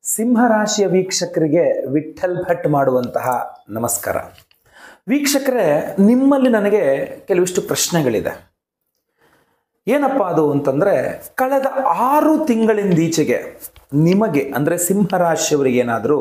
ಸಿಂಹರಾಶಿಯ ವೀಕ್ಷಕರಿಗೆ ವಿಠಲ್ ಭಟ್ ಮಾಡುವಂತಹ ನಮಸ್ಕಾರ ವೀಕ್ಷಕರೇ ನಿಮ್ಮಲ್ಲಿ ನನಗೆ ಕೆಲವಿಷ್ಟು ಪ್ರಶ್ನೆಗಳಿದೆ ಏನಪ್ಪ ಅದು ಅಂತಂದರೆ ಕಳೆದ ಆರು ತಿಂಗಳಿಂದೀಚೆಗೆ ನಿಮಗೆ ಅಂದರೆ ಸಿಂಹರಾಶಿಯವರಿಗೆ ಏನಾದರೂ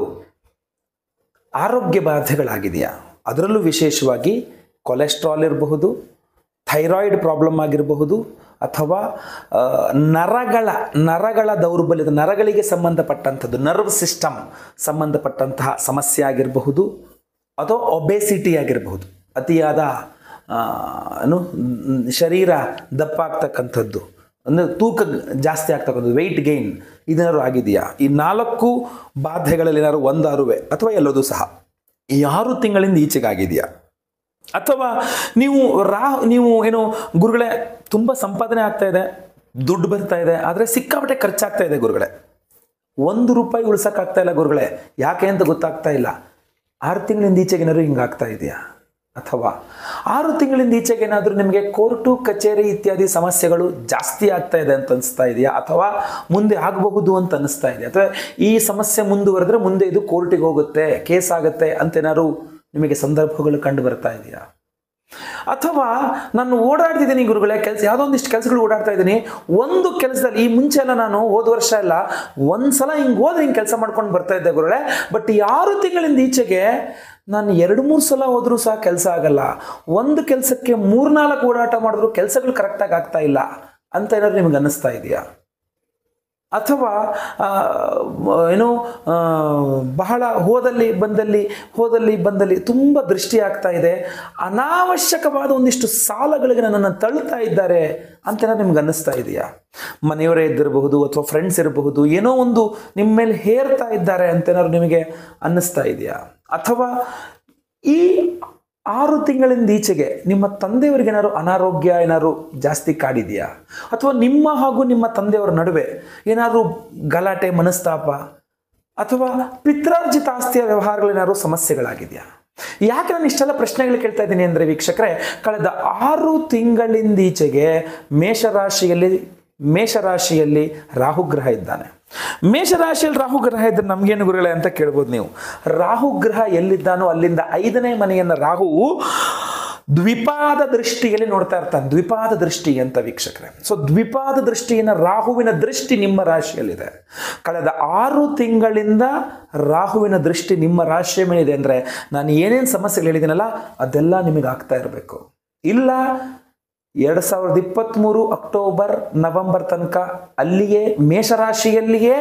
ಆರೋಗ್ಯ ಬಾಧೆಗಳಾಗಿದೆಯಾ ಅದರಲ್ಲೂ ವಿಶೇಷವಾಗಿ ಕೊಲೆಸ್ಟ್ರಾಲ್ ಇರಬಹುದು ಥೈರಾಯ್ಡ್ ಪ್ರಾಬ್ಲಮ್ ಆಗಿರಬಹುದು ಅಥವಾ ಆ, ನರಗಳ ನರಗಳ ದೌರ್ಬಲ್ಯದ ನರಗಳಿಗೆ ಸಂಬಂಧಪಟ್ಟಂಥದ್ದು ನರ್ವ್ ಸಿಸ್ಟಮ್ ಸಂಬಂಧಪಟ್ಟಂತಹ ಸಮಸ್ಯೆ ಆಗಿರಬಹುದು ಅಥವಾ ಒಬೆಸಿಟಿ ಆಗಿರಬಹುದು ಅತಿಯಾದ ಆ, ಏನು ಮ್, ಶರೀರ ದಪ್ಪ ಆಗ್ತಕ್ಕಂಥದ್ದು ಅಂದರೆ ತೂಕ ಜಾಸ್ತಿ ಆಗ್ತಕ್ಕಂಥದ್ದು ವೆಯ್ಟ್ ಗೈನ್ ಇದೇನಾದ್ರು ಆಗಿದೆಯಾ ಈ ನಾಲ್ಕು ಬಾಧೆಗಳಲ್ಲಿ ಏನಾದ್ರು ಒಂದಾರುವೆ ಅಥವಾ ಎಲ್ಲದೂ ಸಹ ಈ ಆರು ತಿಂಗಳಿಂದ ಈಚೆಗಾಗಿದೆಯಾ ಅಥವಾ ನೀವು ರಾ ನೀವು ಏನು ಗುರುಗಳೇ ತುಂಬ ಸಂಪಾದನೆ ಆಗ್ತಾ ಇದೆ ದುಡ್ಡು ಬರ್ತಾ ಇದೆ ಆದರೆ ಸಿಕ್ಕಾಪಟ್ಟೆ ಖರ್ಚಾಗ್ತಾ ಇದೆ ಗುರುಗಳೇ ಒಂದು ರೂಪಾಯಿ ಉಳ್ಸೋಕ್ಕಾಗ್ತಾ ಇಲ್ಲ ಗುರುಗಳೇ ಯಾಕೆ ಅಂತ ಗೊತ್ತಾಗ್ತಾ ಇಲ್ಲ ಆರು ತಿಂಗಳಿಂದ ಈಚೆಗೆ ಏನಾದ್ರು ಹಿಂಗಾಗ್ತಾ ಇದೆಯಾ ಅಥವಾ ಆರು ತಿಂಗಳಿಂದ ಈಚೆಗೆ ಏನಾದರೂ ನಿಮಗೆ ಕೋರ್ಟು ಕಚೇರಿ ಇತ್ಯಾದಿ ಸಮಸ್ಯೆಗಳು ಜಾಸ್ತಿ ಆಗ್ತಾ ಇದೆ ಅಂತ ಅನಿಸ್ತಾ ಇದೆಯಾ ಅಥವಾ ಮುಂದೆ ಆಗಬಹುದು ಅಂತ ಅನಿಸ್ತಾ ಇದೆ ಅಥವಾ ಈ ಸಮಸ್ಯೆ ಮುಂದುವರೆದ್ರೆ ಮುಂದೆ ಇದು ಕೋರ್ಟಿಗೆ ಹೋಗುತ್ತೆ ಕೇಸ್ ಆಗುತ್ತೆ ಅಂತ ಏನಾದ್ರು ನಿಮಗೆ ಸಂದರ್ಭಗಳು ಕಂಡು ಬರ್ತಾ ಇದೆಯಾ ಅಥವಾ ನಾನು ಓಡಾಡ್ತಿದ್ದೀನಿ ಗುರುಗಳೇ ಕೆಲಸ ಯಾವುದೋ ಒಂದಿಷ್ಟು ಕೆಲಸಗಳು ಓಡಾಡ್ತಾ ಇದ್ದೀನಿ ಒಂದು ಕೆಲಸದಲ್ಲಿ ಈ ಮುಂಚೆ ಎಲ್ಲ ನಾನು ಹೋದ ವರ್ಷ ಎಲ್ಲ ಒಂದ್ಸಲ ಹಿಂಗೆ ಹೋದ್ರೆ ಹಿಂಗೆ ಕೆಲಸ ಮಾಡ್ಕೊಂಡು ಬರ್ತಾ ಇದ್ದೆ ಗುರುಗಳೇ ಬಟ್ ಈ ಆರು ತಿಂಗಳಿಂದ ಈಚೆಗೆ ನಾನು ಎರಡು ಮೂರು ಸಲ ಹೋದ್ರೂ ಸಹ ಕೆಲಸ ಆಗಲ್ಲ ಒಂದು ಕೆಲಸಕ್ಕೆ ಮೂರ್ನಾಲ್ಕು ಓಡಾಟ ಮಾಡಿದ್ರು ಕೆಲಸಗಳು ಕರೆಕ್ಟಾಗಿ ಆಗ್ತಾ ಇಲ್ಲ ಅಂತ ಏನಾದ್ರು ನಿಮ್ಗೆ ಅನ್ನಿಸ್ತಾ ಇದೆಯಾ ಅಥವಾ ಆ, ಮ- ಏನು ಆ, ಬಹಳ ಹೋದಲ್ಲಿ ಬಂದಲ್ಲಿ ಹೋದಲ್ಲಿ ಬಂದಲ್ಲಿ ತುಂಬ ದೃಷ್ಟಿ ಆಗ್ತಾ ಇದೆ ಅನಾವಶ್ಯಕವಾದ ಒಂದಿಷ್ಟು ಸಾಲಗಳಿಗೆ ನನ್ನನ್ನು ತಳ್ಳುತ್ತಾ ಇದ್ದಾರೆ ಅಂತ ಏನಾದ್ರು ನಿಮ್ಗೆ ಅನ್ನಿಸ್ತಾ ಇದೆಯಾ ಮನೆಯವರೇ ಇದ್ದಿರಬಹುದು ಅಥವಾ ಫ್ರೆಂಡ್ಸ್ ಇರಬಹುದು ಏನೋ ಒಂದು ನಿಮ್ಮ ಮೇಲೆ ಹೇರ್ತಾ ಇದ್ದಾರೆ ಅಂತ ಏನಾದ್ರು ನಿಮಗೆ ಅನ್ನಿಸ್ತಾ ಇದೆಯಾ ಅಥವಾ ಈ ಆರು ತಿಂಗಳಿಂದ ಈಚೆಗೆ ನಿಮ್ಮ ತಂದೆಯವರಿಗೆ ಏನಾದ್ರು ಅನಾರೋಗ್ಯ ಏನಾದ್ರು ಜಾಸ್ತಿ ಕಾಡಿದೆಯಾ ಅಥವಾ ನಿಮ್ಮ ಹಾಗೂ ನಿಮ್ಮ ತಂದೆಯವರ ನಡುವೆ ಏನಾದರೂ ಗಲಾಟೆ ಮನಸ್ತಾಪ ಅಥವಾ ಪಿತ್ರಾರ್ಜಿತ ಆಸ್ತಿಯ ವ್ಯವಹಾರಗಳೇನಾದ್ರು ಸಮಸ್ಯೆಗಳಾಗಿದೆಯಾ ಯಾಕೆ ನಾನು ಇಷ್ಟೆಲ್ಲ ಪ್ರಶ್ನೆಗಳು ಕೇಳ್ತಾ ಇದ್ದೀನಿ ಅಂದರೆ ವೀಕ್ಷಕರೇ ಕಳೆದ ಆರು ತಿಂಗಳಿಂದೀಚೆಗೆ ಮೇಷರಾಶಿಯಲ್ಲಿ ಮೇಷರಾಶಿಯಲ್ಲಿ ರಾಹುಗ್ರಹ ಇದ್ದಾನೆ ಮೇಷರಾಶಿಯಲ್ಲಿ ರಾಹುಗ್ರಹ ಇದ್ರೆ ನಮಗೇನು ಗುರುಗಳೇ ಅಂತ ಕೇಳ್ಬೋದು ನೀವು ರಾಹುಗ್ರಹ ಎಲ್ಲಿದ್ದಾನೋ ಅಲ್ಲಿಂದ ಐದನೇ ಮನೆಯನ್ನು ರಾಹು ದ್ವಿಪಾದ ದೃಷ್ಟಿಯಲ್ಲಿ ನೋಡ್ತಾ ಇರ್ತಾನೆ ದ್ವಿಪಾದ ದೃಷ್ಟಿ ಅಂತ ವೀಕ್ಷಕರೇ ಸೊ ದ್ವಿಪಾದ ದೃಷ್ಟಿಯನ್ನು ರಾಹುವಿನ ದೃಷ್ಟಿ ನಿಮ್ಮ ರಾಶಿಯಲ್ಲಿದೆ ಕಳೆದ ಆರು ತಿಂಗಳಿಂದ ರಾಹುವಿನ ದೃಷ್ಟಿ ನಿಮ್ಮ ರಾಶಿಯ ಮೇಲಿದೆ ಅಂದರೆ ನಾನು ಏನೇನು ಸಮಸ್ಯೆಗಳು ಹೇಳಿದ್ದೀನಲ್ಲ ಅದೆಲ್ಲ ನಿಮಗೆ ಆಗ್ತಾ ಇರಬೇಕು ಇಲ್ಲ ಎರಡು ಸಾವಿರದ ಇಪ್ಪತ್ತ್ಮೂರು ಅಕ್ಟೋಬರ್ ನವೆಂಬರ್ ತನಕ ಅಲ್ಲಿಯೇ ಮೇಷರಾಶಿಯಲ್ಲಿಯೇ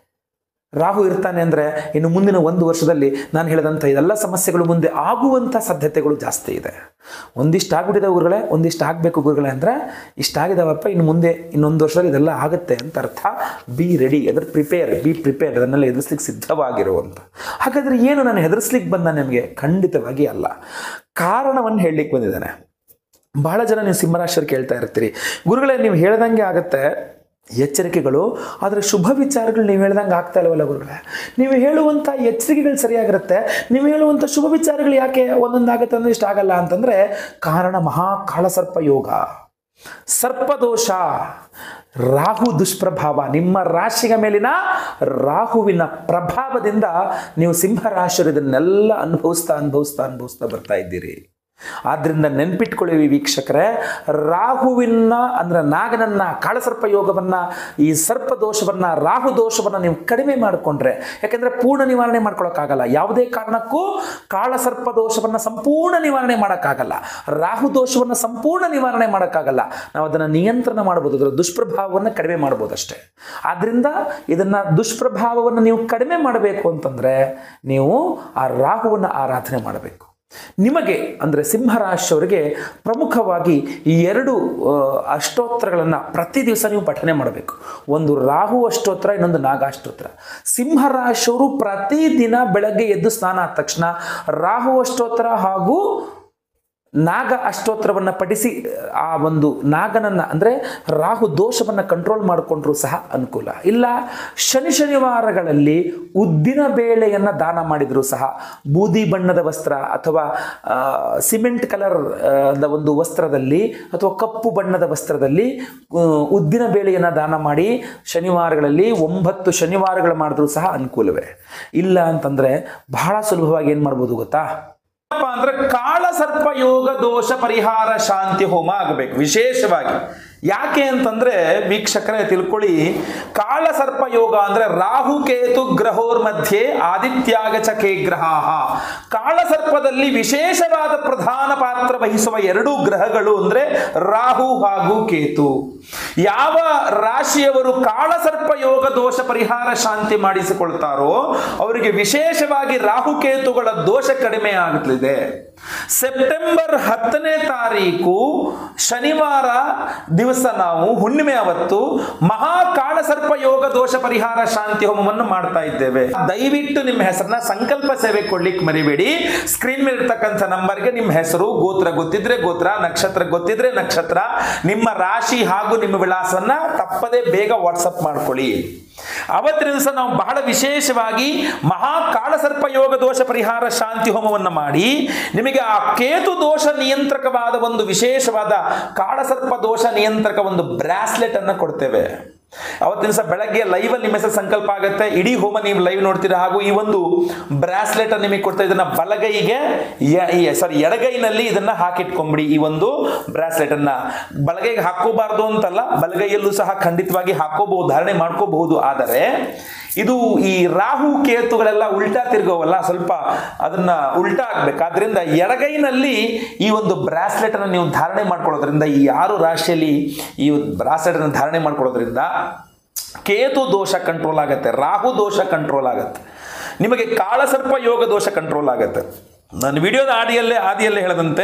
ರಾಹು ಇರ್ತಾನೆ ಅಂದರೆ ಇನ್ನು ಮುಂದಿನ ಒಂದು ವರ್ಷದಲ್ಲಿ ನಾನು ಹೇಳಿದಂಥ ಇದೆಲ್ಲ ಸಮಸ್ಯೆಗಳು ಮುಂದೆ ಆಗುವಂಥ ಸಾಧ್ಯತೆಗಳು ಜಾಸ್ತಿ ಇದೆ ಒಂದಿಷ್ಟು ಆಗ್ಬಿಟ್ಟಿದೆ ಗುರುಗಳೇ ಒಂದಿಷ್ಟು ಆಗಬೇಕು ಗುರುಗಳೇ ಅಂದರೆ ಇಷ್ಟಾಗಿದಾವಪ್ಪ ಇನ್ನು ಮುಂದೆ ಇನ್ನೊಂದು ವರ್ಷದಲ್ಲಿ ಇದೆಲ್ಲ ಆಗುತ್ತೆ ಅಂತ ಅರ್ಥ ಬಿ ರೆಡಿ ಅದ್ರ ಪ್ರಿಪೇರ್ ಬಿ ಪ್ರಿಪೇರ್ ಅದನ್ನೆಲ್ಲ ಎದುರಿಸ್ಲಿಕ್ಕೆ ಸಿದ್ಧವಾಗಿರುವಂಥ ಹಾಗಾದರೆ ಏನು ನಾನು ಹೆದರ್ಸ್ಲಿಕ್ಕೆ ಬಂದ ನಿಮಗೆ ಖಂಡಿತವಾಗಿ ಅಲ್ಲ ಕಾರಣವನ್ನು ಹೇಳಲಿಕ್ಕೆ ಬಂದಿದ್ದಾನೆ ಬಹಳ ಜನ ನೀವು ಸಿಂಹರಾಶಿಯರು ಕೇಳ್ತಾ ಇರ್ತೀರಿ ಗುರುಗಳೇ ನೀವು ಹೇಳ್ದಂಗೆ ಆಗುತ್ತೆ ಎಚ್ಚರಿಕೆಗಳು ಆದರೆ ಶುಭ ವಿಚಾರಗಳು ನೀವು ಹೇಳ್ದಂಗೆ ಆಗ್ತಾ ಇಲ್ವಲ್ಲ ಗುರುಗಳೇ ನೀವು ಹೇಳುವಂಥ ಎಚ್ಚರಿಕೆಗಳು ಸರಿಯಾಗಿರುತ್ತೆ ನೀವು ಹೇಳುವಂಥ ಶುಭ ವಿಚಾರಗಳು ಯಾಕೆ ಒಂದೊಂದಾಗುತ್ತೆ ಅಂದ್ರೆ ಇಷ್ಟ ಆಗಲ್ಲ ಅಂತಂದರೆ ಕಾರಣ ಮಹಾ ಕಾಳಸರ್ಪ ಯೋಗ ಸರ್ಪದೋಷ ರಾಹು ದುಷ್ಪ್ರಭಾವ ನಿಮ್ಮ ರಾಶಿಯ ಮೇಲಿನ ರಾಹುವಿನ ಪ್ರಭಾವದಿಂದ ನೀವು ಸಿಂಹರಾಶಿಯರು ಇದನ್ನೆಲ್ಲ ಅನುಭವಿಸ್ತಾ ಅನುಭವಿಸ್ತಾ ಅನುಭವಿಸ್ತಾ ಬರ್ತಾ ಇದ್ದೀರಿ ಆದ್ರಿಂದ ನೆನ್ಪಿಟ್ಕೊಳ್ಳಿ ವೀಕ್ಷಕರೇ ರಾಹುವಿನ ಅಂದ್ರೆ ನಾಗನನ್ನ ಕಾಳಸರ್ಪ ಯೋಗವನ್ನ ಈ ಸರ್ಪ ದೋಷವನ್ನ ರಾಹು ದೋಷವನ್ನ ನೀವು ಕಡಿಮೆ ಮಾಡಿಕೊಂಡ್ರೆ ಯಾಕೆಂದ್ರೆ ಪೂರ್ಣ ನಿವಾರಣೆ ಮಾಡ್ಕೊಳಕ್ಕಾಗಲ್ಲ ಯಾವುದೇ ಕಾರಣಕ್ಕೂ ಕಾಳಸರ್ಪ ದೋಷವನ್ನ ಸಂಪೂರ್ಣ ನಿವಾರಣೆ ಮಾಡೋಕ್ಕಾಗಲ್ಲ ರಾಹು ದೋಷವನ್ನ ಸಂಪೂರ್ಣ ನಿವಾರಣೆ ಮಾಡೋಕ್ಕಾಗಲ್ಲ ನಾವು ಅದನ್ನು ನಿಯಂತ್ರಣ ಮಾಡ್ಬೋದು ಅದರ ದುಷ್ಪ್ರಭಾವವನ್ನು ಕಡಿಮೆ ಮಾಡ್ಬೋದು ಅಷ್ಟೇ ಆದ್ರಿಂದ ಇದನ್ನ ದುಷ್ಪ್ರಭಾವವನ್ನು ನೀವು ಕಡಿಮೆ ಮಾಡಬೇಕು ಅಂತಂದ್ರೆ ನೀವು ಆ ರಾಹುವನ್ನು ಆರಾಧನೆ ಮಾಡಬೇಕು ನಿಮಗೆ ಅಂದರೆ ಸಿಂಹರಾಶಿಯವರಿಗೆ ಪ್ರಮುಖವಾಗಿ ಈ ಎರಡು ಆ, ಅಷ್ಟೋತ್ತರಗಳನ್ನು ಪ್ರತಿ ದಿವಸ ನೀವು ಪಠನೆ ಮಾಡಬೇಕು ಒಂದು ರಾಹು ಅಷ್ಟೋತ್ರ ಇನ್ನೊಂದು ನಾಗ ಅಷ್ಟೋತ್ರ ಸಿಂಹರಾಶಿಯವರು ಪ್ರತಿದಿನ ಬೆಳಗ್ಗೆ ಎದ್ದು ಸ್ನಾನ ಆದ ತಕ್ಷಣ ರಾಹು ಅಷ್ಟೋತ್ರ ಹಾಗೂ ನಾಗ ಅಷ್ಟೋತ್ತರವನ್ನು ಪಠಿಸಿ ಆ ಒಂದು ನಾಗನನ್ನು ಅಂದರೆ ರಾಹು ದೋಷವನ್ನು ಕಂಟ್ರೋಲ್ ಮಾಡಿಕೊಂಡ್ರೂ ಸಹ ಅನುಕೂಲ ಇಲ್ಲ ಶನಿ ಶನಿವಾರಗಳಲ್ಲಿ ಉದ್ದಿನ ಬೇಳೆಯನ್ನು ದಾನ ಮಾಡಿದರೂ ಸಹ ಬೂದಿ ಬಣ್ಣದ ವಸ್ತ್ರ ಅಥವಾ ಆ, ಸಿಮೆಂಟ್ ಕಲರ್ ಆ, ದ ಒಂದು ವಸ್ತ್ರದಲ್ಲಿ ಅಥವಾ ಕಪ್ಪು ಬಣ್ಣದ ವಸ್ತ್ರದಲ್ಲಿ ಆ, ಉದ್ದಿನ ಬೇಳೆಯನ್ನು ದಾನ ಮಾಡಿ ಶನಿವಾರಗಳಲ್ಲಿ ಒಂಬತ್ತು ಶನಿವಾರಗಳು ಮಾಡಿದ್ರೂ ಸಹ ಅನುಕೂಲವೇ ಇಲ್ಲ ಅಂತಂದರೆ ಬಹಳ ಸುಲಭವಾಗಿ ಏನು ಮಾಡ್ಬೋದು ಗೊತ್ತಾ ಏನಪ್ಪ ಅಂದ್ರೆ ಕಾಳ ಸರ್ಪ ಯೋಗ ದೋಷ ಪರಿಹಾರ ಶಾಂತಿ ಹೋಮ ಆಗಬೇಕು ವಿಶೇಷವಾಗಿ ಯಾಕೆ ಅಂತಂದ್ರೆ ವೀಕ್ಷಕರೇ ತಿಳ್ಕೊಳ್ಳಿ ಕಾಳ ಸರ್ಪ ಯೋಗ ಅಂದ್ರೆ ರಾಹು ಕೇತು ಗ್ರಹೋರ್ ಮಧ್ಯೆ ಆದಿತ್ಯಾಗಚ ಕೇ ಗ್ರಹ ಕಾಳ ಸರ್ಪದಲ್ಲಿ ವಿಶೇಷವಾದ ಪ್ರಧಾನ ಪಾತ್ರ ವಹಿಸುವ ಎರಡು ಗ್ರಹಗಳು ಅಂದ್ರೆ ರಾಹು ಹಾಗೂ ಕೇತು ಯಾವ ರಾಶಿಯವರು ಕಾಳ ಸರ್ಪ ಯೋಗ ದೋಷ ಪರಿಹಾರ ಶಾಂತಿ ಮಾಡಿಸಿಕೊಳ್ತಾರೋ ಅವರಿಗೆ ವಿಶೇಷವಾಗಿ ರಾಹುಕೇತುಗಳ ದೋಷ ಕಡಿಮೆ ಆಗಲಿದೆ ಸೆಪ್ಟೆಂಬರ್ ಹತ್ತನೇ ತಾರೀಕು ಶನಿವಾರ ದಿವಸ ನಾವು ಹುಣ್ಣಿಮೆ ಅವತ್ತು ಮಹಾ ಕಾಳಸರ್ಪ ಯೋಗ ದೋಷ ಪರಿಹಾರ ಶಾಂತಿ ಹೋಮವನ್ನು ಮಾಡ್ತಾ ಇದ್ದೇವೆ ದಯವಿಟ್ಟು ನಿಮ್ಮ ಹೆಸರನ್ನ ಸಂಕಲ್ಪ ಸೇವೆ ಕೊಡ್ಲಿಕ್ಕೆ ಮರಿಬೇಡಿ ಸ್ಕ್ರೀನ್ ಮೇಲೆ ಇರ್ತಕ್ಕಂಥ ನಂಬರ್ಗೆ ನಿಮ್ಮ ಹೆಸರು ಗೋತ್ರ ಗೊತ್ತಿದ್ರೆ ಗೋತ್ರ ನಕ್ಷತ್ರ ಗೊತ್ತಿದ್ರೆ ನಕ್ಷತ್ರ ನಿಮ್ಮ ರಾಶಿ ಹಾಗೂ ನಿಮ್ಮ ವಿಳಾಸವನ್ನ ತಪ್ಪದೆ ಬೇಗ ವಾಟ್ಸಪ್ ಮಾಡ್ಕೊಳ್ಳಿ ಅವತ್ತಿನ ದಿವಸ ನಾವು ಬಹಳ ವಿಶೇಷವಾಗಿ ಮಹಾ ಕಾಳಸರ್ಪ ಯೋಗ ದೋಷ ಪರಿಹಾರ ಶಾಂತಿ ಹೋಮವನ್ನು ಮಾಡಿ ನಿಮಗೆ ಆ ಕೇತು ದೋಷ ನಿಯಂತ್ರಕವಾದ ಒಂದು ವಿಶೇಷವಾದ ಕಾಳಸರ್ಪ ದೋಷ ನಿಯಂತ್ರಕ ಒಂದು ಬ್ರಾಸ್ಲೆಟ್ ಅನ್ನು ಕೊಡ್ತೇವೆ ಅವತ್ತಿನ ದಿವಸ ಬೆಳಗ್ಗೆ ಲೈವ್ ನಿಮ್ಮ ಹೆಸರು ಸಂಕಲ್ಪ ಆಗುತ್ತೆ ಇಡೀ ಹೋಮ ನೀವು ಲೈವ್ ನೋಡ್ತೀರಾ ಹಾಗೂ ಈ ಒಂದು ಬ್ರಾಸ್ಲೆಟ್ ನಿಮಗೆ ಕೊಡ್ತಾ ಇದನ್ನ ಬಲಗೈಗೆ ಸಾರಿ ಎಡಗೈನಲ್ಲಿ ಇದನ್ನ ಹಾಕಿಟ್ಕೊಂಬಿಡಿ ಈ ಒಂದು ಬ್ರಾಸ್ಲೆಟ್ ಅನ್ನ ಬಲಗೈಗೆ ಹಾಕೋಬಾರ್ದು ಅಂತಲ್ಲ ಬಲಗೈಯಲ್ಲೂ ಸಹ ಖಂಡಿತವಾಗಿ ಹಾಕೋಬಹುದು ಧಾರಣೆ ಮಾಡ್ಕೋಬಹುದು ಆದರೆ ಇದು ಈ ರಾಹು ಕೇತುಗಳೆಲ್ಲ ಉಲ್ಟಾ ತಿರುಗೋವಲ್ಲ ಸ್ವಲ್ಪ ಅದನ್ನ ಉಲ್ಟಾ ಆಗ್ಬೇಕಾದ್ರಿಂದ ಎಡಗೈನಲ್ಲಿ ಈ ಒಂದು ಬ್ರಾಸ್ಲೆಟ್ ಅನ್ನು ನೀವು ಧಾರಣೆ ಮಾಡ್ಕೊಳ್ಳೋದ್ರಿಂದ ಈ ಆರು ರಾಶಿಯಲ್ಲಿ ಈ ಬ್ರಾಸ್ಲೆಟ್ ಅನ್ನು ಧಾರಣೆ ಮಾಡ್ಕೊಳ್ಳೋದ್ರಿಂದ ಕೇತು ದೋಷ ಕಂಟ್ರೋಲ್ ಆಗುತ್ತೆ ರಾಹು ದೋಷ ಕಂಟ್ರೋಲ್ ಆಗುತ್ತೆ ನಿಮಗೆ ಕಾಳಸರ್ಪ ಯೋಗ ದೋಷ ಕಂಟ್ರೋಲ್ ಆಗುತ್ತೆ ನಾನು ವಿಡಿಯೋದ ಆಡಿಯಲ್ಲೇ ಆದಿಯಲ್ಲೇ ಹೇಳದಂತೆ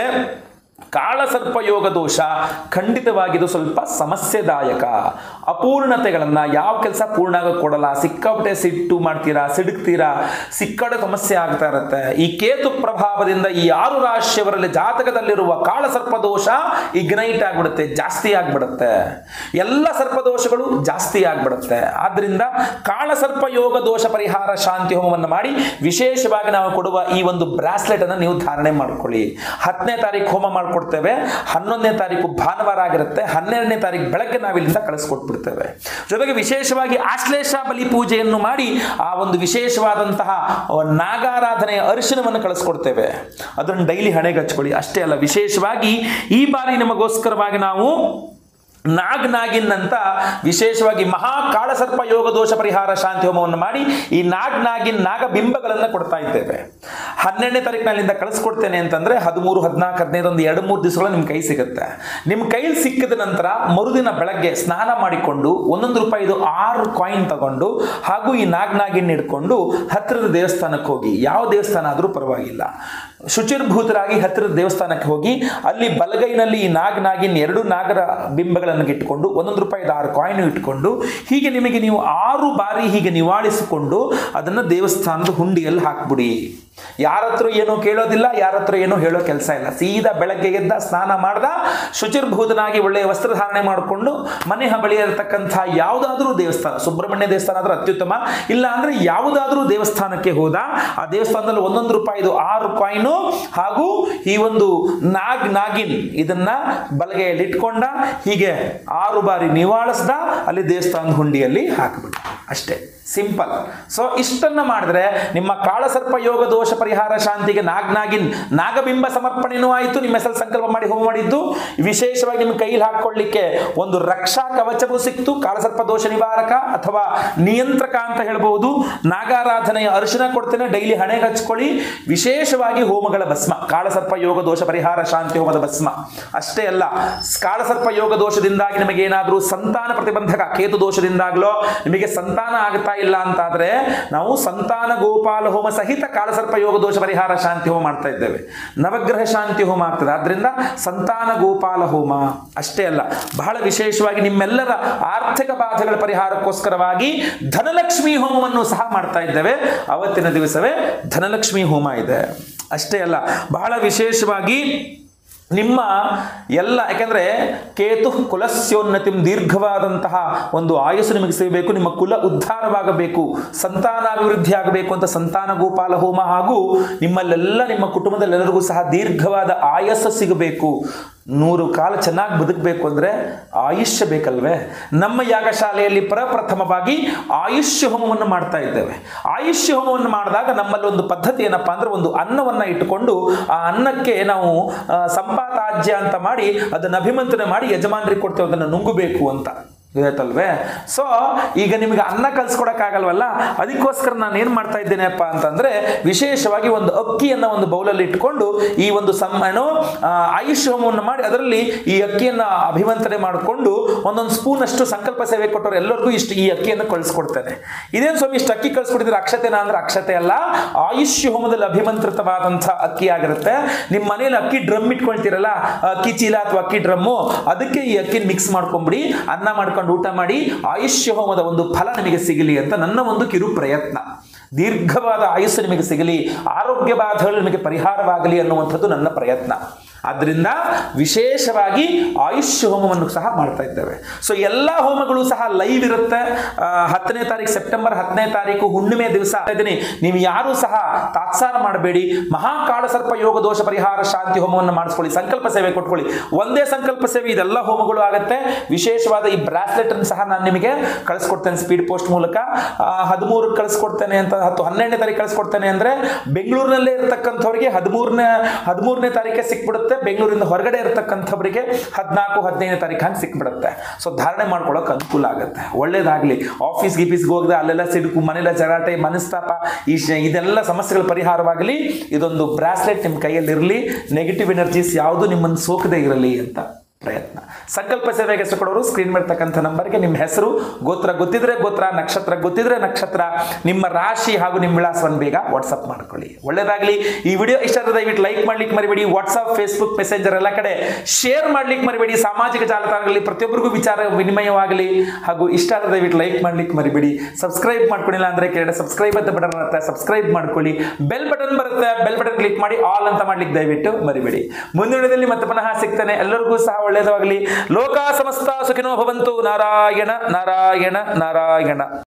ಕಾಳಸರ್ಪ ಯೋಗ ದೋಷ ಖಂಡಿತವಾಗಿದು ಸ್ವಲ್ಪ ಸಮಸ್ಯೆದಾಯಕ ಅಪೂರ್ಣತೆಗಳನ್ನು ಯಾವ ಕೆಲಸ ಪೂರ್ಣ ಆಗೋಕೆ ಕೊಡಲ್ಲ ಸಿಕ್ಕಾಪಟ್ಟೆ ಸಿಟ್ಟು ಮಾಡ್ತೀರಾ ಸಿಡುಕ್ತೀರಾ ಸಿಕ್ಕಡೆ ಸಮಸ್ಯೆ ಆಗ್ತಾ ಇರುತ್ತೆ ಈ ಕೇತು ಪ್ರಭಾವದಿಂದ ಈ ಆರು ರಾಶಿಯವರಲ್ಲಿ ಜಾತಕದಲ್ಲಿರುವ ಕಾಳಸರ್ಪ ದೋಷ ಇಗ್ನೈಟ್ ಆಗ್ಬಿಡುತ್ತೆ ಜಾಸ್ತಿ ಆಗ್ಬಿಡುತ್ತೆ ಎಲ್ಲ ಸರ್ಪದೋಷಗಳು ಜಾಸ್ತಿ ಆಗ್ಬಿಡುತ್ತೆ ಆದ್ರಿಂದ ಕಾಳಸರ್ಪ ಯೋಗ ದೋಷ ಪರಿಹಾರ ಶಾಂತಿ ಹೋಮವನ್ನು ಮಾಡಿ ವಿಶೇಷವಾಗಿ ನಾವು ಕೊಡುವ ಈ ಒಂದು ಬ್ರಾಸ್ಲೆಟ್ ಅನ್ನು ನೀವು ಧಾರಣೆ ಮಾಡ್ಕೊಳ್ಳಿ ಹತ್ತನೇ ತಾರೀಕು ಹೋಮ ಮಾಡ್ಕೊಡ್ತೇವೆ ಹನ್ನೊಂದನೇ ತಾರೀಕು ಭಾನುವಾರ ಆಗಿರುತ್ತೆ ಹನ್ನೆರಡನೇ ತಾರೀಕು ಬೆಳಗ್ಗೆ ನಾವು ಇಲ್ಲಿಂದ ಕಳಿಸ್ಕೊಟ್ಬಿಡ್ತೇವೆ ಜೊತೆಗೆ ವಿಶೇಷವಾಗಿ ಆಶ್ಲೇಷ ಬಲಿ ಪೂಜೆಯನ್ನು ಮಾಡಿ ಆ ಒಂದು ವಿಶೇಷವಾದಂತಹ ನಾಗಾರಾಧನೆಯ ಅರಿಶಿನವನ್ನು ಕಳಿಸ್ಕೊಡ್ತೇವೆ ಅದನ್ನು ಡೈಲಿ ಹಣೆಗೆ ಹಚ್ಕೊಳ್ಳಿ ಅಷ್ಟೇ ಅಲ್ಲ ವಿಶೇಷವಾಗಿ ಈ ಬಾರಿ ನಿಮಗೋಸ್ಕರವಾಗಿ ನಾವು ನಾಗ್ ನಾಗಿನ್ ಅಂತ ವಿಶೇಷವಾಗಿ ಮಹಾ ಕಾಳಸರ್ಪ ಯೋಗ ದೋಷ ಪರಿಹಾರ ಶಾಂತಿ ಹೋಮವನ್ನು ಮಾಡಿ ಈ ನಾಗ್ ನಾಗಿನ್ ನಾಗ ಬಿಂಬಗಳನ್ನು ಕೊಡ್ತಾ ಇದ್ದೇವೆ ಹನ್ನೆರಡನೇ ತಾರೀಕಿನಲ್ಲಿಂದ ಕಳಿಸ್ಕೊಡ್ತೇನೆ ಅಂತಂದ್ರೆ ಹದಿಮೂರು ಹದಿನಾಲ್ಕು ಹದಿನೈದು ಒಂದು ಎರಡು ಮೂರು ದಿವಸಗಳು ನಿಮ್ಮ ಕೈ ಸಿಗುತ್ತೆ ನಿಮ್ಮ ಕೈಲಿ ಸಿಕ್ಕಿದ ನಂತರ ಮರುದಿನ ಬೆಳಗ್ಗೆ ಸ್ನಾನ ಮಾಡಿಕೊಂಡು ಒಂದೊಂದು ರೂಪಾಯಿದು ಆರು ಕಾಯಿನ್ ತಗೊಂಡು ಹಾಗೂ ಈ ನಾಗ್ ನಾಗಿನ್ ಹಿಡ್ಕೊಂಡು ಹತ್ತಿರದ ದೇವಸ್ಥಾನಕ್ಕೆ ಹೋಗಿ ಯಾವ ದೇವಸ್ಥಾನ ಆದರೂ ಪರವಾಗಿಲ್ಲ ಶುಚಿರ್ಭೂತರಾಗಿ ಹತ್ತಿರದ ದೇವಸ್ಥಾನಕ್ಕೆ ಹೋಗಿ ಅಲ್ಲಿ ಬಲಗೈನಲ್ಲಿ ಈ ನಾಗ್ ನಾಗಿನ್ ಎರಡು ನಾಗರ ಬಿಂಬಗಳನ್ನು ಇಟ್ಟುಕೊಂಡು ಒಂದೊಂದು ರೂಪಾಯಿದ ಆರು ಕಾಯಿನ್ ಇಟ್ಕೊಂಡು ಹೀಗೆ ನಿಮಗೆ ನೀವು ಆರು ಬಾರಿ ಹೀಗೆ ನಿವಾಳಿಸಿಕೊಂಡು ಅದನ್ನು ದೇವಸ್ಥಾನದ ಹುಂಡಿಯಲ್ಲಿ ಹಾಕ್ಬಿಡಿ ಯಾರ ಹತ್ರ ಏನೋ ಕೇಳೋದಿಲ್ಲ ಯಾರ ಹತ್ರ ಏನೋ ಹೇಳೋ ಕೆಲಸ ಇಲ್ಲ ಸೀದಾ ಬೆಳಗ್ಗೆ ಎದ್ದ ಸ್ನಾನ ಮಾಡ್ದ ಶುಚಿರ್ಭೂತನಾಗಿ ಒಳ್ಳೆಯ ವಸ್ತ್ರಧಾರಣೆ ಮಾಡಿಕೊಂಡು ಮನೆ ಬಳಿ ಇರತಕ್ಕಂಥ ಯಾವುದಾದ್ರೂ ದೇವಸ್ಥಾನ ಸುಬ್ರಹ್ಮಣ್ಯ ದೇವಸ್ಥಾನ ಆದ್ರೆ ಅತ್ಯುತ್ತಮ ಇಲ್ಲ ಅಂದ್ರೆ ಯಾವುದಾದ್ರೂ ದೇವಸ್ಥಾನಕ್ಕೆ ಹೋದ ಆ ದೇವಸ್ಥಾನದಲ್ಲಿ ಒಂದೊಂದು ರೂಪಾಯಿದು ಆರು ಕಾಯಿನು ಹಾಗೂ ಈ ಒಂದು ನಾಗ್ ನಾಗಿನ್ ಇದನ್ನ ಬಲಗೈಯಲ್ಲಿ ಇಟ್ಕೊಂಡ ಹೀಗೆ ಆರು ಬಾರಿ ನಿವಾಳಿಸ್ದ ಅಲ್ಲಿ ದೇವಸ್ಥಾನದ ಹುಂಡಿಯಲ್ಲಿ ಹಾಕಿಬಿಟ್ಟು ಅಷ್ಟೇ ಸಿಂಪಲ್ ಸೊ ಇಷ್ಟನ್ನ ಮಾಡಿದ್ರೆ ನಿಮ್ಮ ಕಾಳಸರ್ಪ ಯೋಗ ದೋಷ ಪರಿಹಾರ ಶಾಂತಿಗೆ ನಾಗ್ ನಾಗಿನ್ ನಾಗಬಿಂಬ ಸಮರ್ಪಣೆನೂ ಆಯಿತು ನಿಮ್ಮ ಹೆಸರು ಸಂಕಲ್ಪ ಮಾಡಿ ಹೋಮ ಮಾಡಿದ್ದು ವಿಶೇಷವಾಗಿ ನಿಮ್ಮ ಕೈಲಿ ಹಾಕೊಳ್ಳಿಕ್ಕೆ ಒಂದು ರಕ್ಷಾ ಕವಚವೂ ಸಿಕ್ತು ಕಾಳಸರ್ಪ ದೋಷ ನಿವಾರಕ ಅಥವಾ ನಿಯಂತ್ರಕ ಅಂತ ಹೇಳ್ಬಹುದು ನಾಗಾರಾಧನೆಯ ಅರಿಶಿನ ಕೊಡ್ತೇನೆ ಡೈಲಿ ಹಣೆಗೆ ಹಚ್ಕೊಳ್ಳಿ ವಿಶೇಷವಾಗಿ ಹೋಮಗಳ ಭಸ್ಮ ಕಾಳಸರ್ಪ ಯೋಗ ದೋಷ ಪರಿಹಾರ ಶಾಂತಿ ಹೋಮದ ಭಸ್ಮ ಅಷ್ಟೇ ಅಲ್ಲ ಕಾಳಸರ್ಪ ಯೋಗ ದೋಷದಿಂದಾಗಿ ನಿಮಗೆ ಏನಾದರೂ ಸಂತಾನ ಪ್ರತಿಬಂಧಕ ಕೇತು ದೋಷದಿಂದಾಗ್ಲೋ ನಿಮಗೆ ಸಂತಾನ ಆಗ್ತಾ ಇಲ್ಲ ಅಂತಾದ್ರೆ ನಾವು ಸಂತಾನ ಗೋಪಾಲ ಹೋಮ ಸಹಿತ ಕಾಳಸರ್ಪ ಯೋಗ ದೋಷ ಪರಿಹಾರ ಶಾಂತಿ ಹೋಮ ಮಾಡ್ತಾ ಇದ್ದೇವೆ ನವಗ್ರಹ ಶಾಂತಿ ಹೋಮ ಆಗ್ತದೆ ಆದ್ರಿಂದ ಸಂತಾನ ಗೋಪಾಲ ಹೋಮ ಅಷ್ಟೇ ಅಲ್ಲ ಬಹಳ ವಿಶೇಷವಾಗಿ ನಿಮ್ಮೆಲ್ಲರ ಆರ್ಥಿಕ ಬಾಧೆಗಳ ಪರಿಹಾರಕ್ಕೋಸ್ಕರವಾಗಿ ಧನಲಕ್ಷ್ಮಿ ಹೋಮವನ್ನು ಸಹ ಮಾಡ್ತಾ ಇದ್ದೇವೆ ಅವತ್ತಿನ ದಿವಸವೇ ಧನಲಕ್ಷ್ಮಿ ಹೋಮ ಇದೆ ಅಷ್ಟೇ ಅಲ್ಲ ಬಹಳ ವಿಶೇಷವಾಗಿ ನಿಮ್ಮ ಎಲ್ಲ ಯಾಕೆಂದ್ರೆ ಕೇತು ಕುಲಸ್ಯೋನ್ನತಿಂ ದೀರ್ಘವಾದಂತಹ ಒಂದು ಆಯಸ್ಸು ನಿಮಗೆ ಸಿಗಬೇಕು ನಿಮ್ಮ ಕುಲ ಉದ್ಧಾರವಾಗಬೇಕು ಸಂತಾನಾಭಿವೃದ್ಧಿ ಆಗಬೇಕು ಅಂತ ಸಂತಾನ ಗೋಪಾಲ ಹೋಮ ಹಾಗೂ ನಿಮ್ಮಲ್ಲೆಲ್ಲ ನಿಮ್ಮ ಕುಟುಂಬದಲ್ಲೆಲ್ಲರಿಗೂ ಸಹ ದೀರ್ಘವಾದ ಆಯಸ್ಸು ಸಿಗಬೇಕು ನೂರು ಕಾಲ ಚೆನ್ನಾಗಿ ಬದುಕಬೇಕು ಅಂದರೆ ಆಯುಷ್ಯ ಬೇಕಲ್ವೇ ನಮ್ಮ ಯಾಗಶಾಲೆಯಲ್ಲಿ ಪ್ರಪ್ರಥಮವಾಗಿ ಆಯುಷ್ಯ ಹೋಮವನ್ನು ಮಾಡ್ತಾ ಇದ್ದೇವೆ ಆಯುಷ್ಯ ಹೋಮವನ್ನು ಮಾಡಿದಾಗ ನಮ್ಮಲ್ಲಿ ಒಂದು ಪದ್ಧತಿ ಏನಪ್ಪಾ ಅಂದ್ರೆ ಒಂದು ಅನ್ನವನ್ನು ಇಟ್ಟುಕೊಂಡು ಆ ಅನ್ನಕ್ಕೆ ನಾವು ಆ, ಸಂಪಾತಾಜ್ಯ ಅಂತ ಮಾಡಿ ಅದನ್ನು ಅಭಿಮಂತ್ರಣ ಮಾಡಿ ಯಜಮಾನರಿಗೆ ಕೊಡ್ತೇವೆ ಅದನ್ನು ನುಂಗಬೇಕು ಅಂತ ಗೊತ್ತಾಯ್ತಲ್ವೇ ಸೊ ಈಗ ನಿಮಗೆ ಅನ್ನ ಕಲ್ಸ್ಕೊಡಕ್ಕಾಗಲ್ವಲ್ಲ ಅದಕ್ಕೋಸ್ಕರ ನಾನು ಏನು ಮಾಡ್ತಾ ಇದ್ದೇನೆಪ್ಪ ಅಂತಂದ್ರೆ ವಿಶೇಷವಾಗಿ ಒಂದು ಅಕ್ಕಿಯನ್ನ ಒಂದು ಬೌಲಲ್ಲಿ ಇಟ್ಕೊಂಡು ಈ ಒಂದು ಸಮ್ ಏನು ಆ, ಆಯುಷ್ ಹೋಮವನ್ನು ಮಾಡಿ ಅದರಲ್ಲಿ ಈ ಅಕ್ಕಿಯನ್ನ ಅಭಿಮಂತ್ರಣೆ ಮಾಡಿಕೊಂಡು ಒಂದೊಂದು ಸ್ಪೂನ್ ಅಷ್ಟು ಸಂಕಲ್ಪ ಸೇವೆ ಕೊಟ್ಟವ್ರು ಎಲ್ಲರಿಗೂ ಇಷ್ಟು ಈ ಅಕ್ಕಿಯನ್ನು ಕಳಿಸ್ಕೊಡ್ತೇನೆ ಇದೇನು ಸ್ವಾಮಿ ಇಷ್ಟು ಅಕ್ಕಿ ಕಳಿಸ್ಕೊಟ್ಟಿದ್ರೆ ಅಕ್ಷತೆನ ಅಂದ್ರೆ ಅಕ್ಷತೆ ಅಲ್ಲ ಆಯುಷ್ಯ ಹೋಮದಲ್ಲಿ ಅಭಿಮಂತ್ರಿತವಾದಂಥ ಅಕ್ಕಿ ಆಗಿರುತ್ತೆ ನಿಮ್ಮ ಮನೇಲಿ ಅಕ್ಕಿ ಡ್ರಮ್ ಇಟ್ಕೊಳ್ತೀರಲ್ಲ ಅಕ್ಕಿ ಚೀಲ ಅಥವಾ ಅಕ್ಕಿ ಡ್ರಮ್ಮು ಅದಕ್ಕೆ ಈ ಅಕ್ಕಿ ಮಿಕ್ಸ್ ಮಾಡ್ಕೊಂಬಿಡಿ ಅನ್ನ ಮಾಡ್ಕೊಂಡು ಊಟ ಮಾಡಿ ಆಯುಷ್ಯ ಹೋಮದ ಒಂದು ಫಲ ನಿಮಗೆ ಸಿಗಲಿ ಅಂತ ನನ್ನ ಒಂದು ಕಿರು ಪ್ರಯತ್ನ ದೀರ್ಘವಾದ ಆಯುಸ್ಸು ನಿಮಗೆ ಸಿಗಲಿ ಆರೋಗ್ಯ ಬಾಧೆಗಳು ನಿಮಗೆ ಪರಿಹಾರವಾಗಲಿ ಅನ್ನುವಂಥದ್ದು ನನ್ನ ಪ್ರಯತ್ನ ಆದ್ದರಿಂದ ವಿಶೇಷವಾಗಿ ಆಯುಷ್ಯ ಹೋಮವನ್ನು ಸಹ ಮಾಡ್ತಾ ಇದ್ದೇವೆ ಸೊ ಎಲ್ಲ ಹೋಮಗಳು ಸಹ ಲೈವ್ ಇರುತ್ತೆ ಆ, ಹತ್ತನೇ ತಾರೀಕು ಸೆಪ್ಟೆಂಬರ್ ಹತ್ತನೇ ತಾರೀಕು ಹುಣ್ಣಿಮೆ ದಿವಸ ಇದ್ದೀನಿ ನೀವು ಯಾರು ಸಹ ತಾತ್ಸಾರ ಮಾಡಬೇಡಿ ಮಹಾಕಾಳ ಸರ್ಪ ಯೋಗ ದೋಷ ಪರಿಹಾರ ಶಾಂತಿ ಹೋಮವನ್ನು ಮಾಡಿಸ್ಕೊಳ್ಳಿ ಸಂಕಲ್ಪ ಸೇವೆ ಕೊಟ್ಕೊಳ್ಳಿ ಒಂದೇ ಸಂಕಲ್ಪ ಸೇವೆ ಇದೆಲ್ಲ ಹೋಮಗಳು ಆಗುತ್ತೆ ವಿಶೇಷವಾದ ಈ ಬ್ರಾಸ್ಲೆಟ್ ಅನ್ನು ಸಹ ನಾನು ನಿಮಗೆ ಕಳಿಸ್ಕೊಡ್ತೇನೆ ಸ್ಪೀಡ್ ಪೋಸ್ಟ್ ಮೂಲಕ ಹದಿಮೂರು ಕಳಿಸ್ಕೊಡ್ತೇನೆ ಅಂತ ಹತ್ತು ಹನ್ನೆರಡನೇ ತಾರೀಕು ಕಳಿಸ್ಕೊಡ್ತೇನೆ ಅಂದ್ರೆ ಬೆಂಗಳೂರಿನಲ್ಲೇ ಇರತಕ್ಕಂಥವ್ರಿಗೆ ಹದಿಮೂರನೇ ಹದಿಮೂರನೇ ತಾರೀಕೆ ಸಿಕ್ಬಿಡುತ್ತೆ ಬೆಂಗಳೂರಿಂದ ಹೊರಗಡೆ ಇರತಕ್ಕಂಥವ್ರಿಗೆ ಹದಿನಾಲ್ಕು ಹದಿನೈದನೇ ತಾರೀಕು ಹಂಗೆ ಸಿಕ್ಬಿಡುತ್ತೆ ಸೊ ಧಾರಣೆ ಮಾಡ್ಕೊಳ್ಳೋಕೆ ಅನುಕೂಲ ಆಗುತ್ತೆ ಒಳ್ಳೇದಾಗಲಿ ಆಫೀಸ್ ಗೀಫೀಸ್ಗೆ ಹೋಗದೆ ಅಲ್ಲೆಲ್ಲ ಸಿಡುಕು ಮನೆಯಲ್ಲ ಜಗಾಟೆ ಮನಸ್ತಾಪ ಈ ಶ- ಇದೆಲ್ಲ ಸಮಸ್ಯೆಗಳ ಪರಿಹಾರವಾಗಲಿ ಇದೊಂದು ಬ್ರಾಸ್ಲೆಟ್ ನಿಮ್ಮ ಕೈಯಲ್ಲಿ ಇರಲಿ ನೆಗೆಟಿವ್ ಎನರ್ಜೀಸ್ ಯಾವುದು ನಿಮ್ಮನ್ನು ಸೋಕದೇ ಇರಲಿ ಅಂತ ಪ್ರಯತ್ನ ಸಂಕಲ್ಪ ಸೇವೆಗೆ ಹೆಸರು ಸ್ಕ್ರೀನ್ ಮೇಲ್ತಕ್ಕಂಥ ನಂಬರ್ಗೆ ನಿಮ್ಮ ಹೆಸರು ಗೋತ್ರ ಗೊತ್ತಿದ್ರೆ ಗೋತ್ರ ನಕ್ಷತ್ರ ಗೊತ್ತಿದ್ರೆ ನಕ್ಷತ್ರ ನಿಮ್ಮ ರಾಶಿ ಹಾಗೂ ನಿಮ್ಮ ವಿಳಾಸವನ್ನು ಬೇಗ ವಾಟ್ಸಪ್ ಮಾಡ್ಕೊಳ್ಳಿ ಒಳ್ಳೇದಾಗಲಿ ಈ ವಿಡಿಯೋ ಇಷ್ಟ ಆದ್ರೆ ದಯವಿಟ್ಟು ಲೈಕ್ ಮಾಡ್ಲಿಕ್ಕೆ ಮರಿಬೇಡಿ ವಾಟ್ಸಪ್ ಫೇಸ್ಬುಕ್ ಮೆಸೆಂಜರ್ ಎಲ್ಲ ಕಡೆ ಶೇರ್ ಮಾಡ್ಲಿಕ್ಕೆ ಮರಿಬೇಡಿ ಸಾಮಾಜಿಕ ಜಾಲತಾಣಗಳಲ್ಲಿ ಪ್ರತಿಯೊಬ್ಬರಿಗೂ ವಿಚಾರ ವಿನಿಮಯವಾಗಲಿ ಹಾಗೂ ಇಷ್ಟ ಆದ್ರೆ ದಯವಿಟ್ಟು ಲೈಕ್ ಮಾಡ್ಲಿಕ್ಕೆ ಮರಿಬೇಡಿ ಸಬ್ಸ್ಕ್ರೈಬ್ ಮಾಡ್ಕೊಂಡಿಲ್ಲ ಅಂದ್ರೆ ಕೆಳಗಡೆ ಸಬ್ಸ್ಕ್ರೈಬ್ ಅಂತ ಬಟನ್ ಬರುತ್ತೆ ಸಬ್ಸ್ಕ್ರೈಬ್ ಮಾಡ್ಕೊಳ್ಳಿ ಬೆಲ್ ಬಟನ್ ಬರುತ್ತೆ ಬೆಲ್ ಬಟನ್ ಕ್ಲಿಕ್ ಮಾಡಿ ಆಲ್ ಅಂತ ಮಾಡ್ಲಿಕ್ಕೆ ದಯವಿಟ್ಟು ಮರಿಬೇಡಿ ಮುಂದಿನ ವಿಡಿಯೋದಲ್ಲಿ ಮತ್ತೆ ಪುನಃ ಸಿಗ್ತಾನೆ ಎಲ್ಲರಿಗೂ ಸಹ ಒಳ್ಳೆಯದಾಗಲಿ ಲೋಕ ಸಮಸ್ತ ಸುಖಿನೋ ಭವಂತು ನಾರಾಯಣ ನಾರಾಯಣ ನಾರಾಯಣ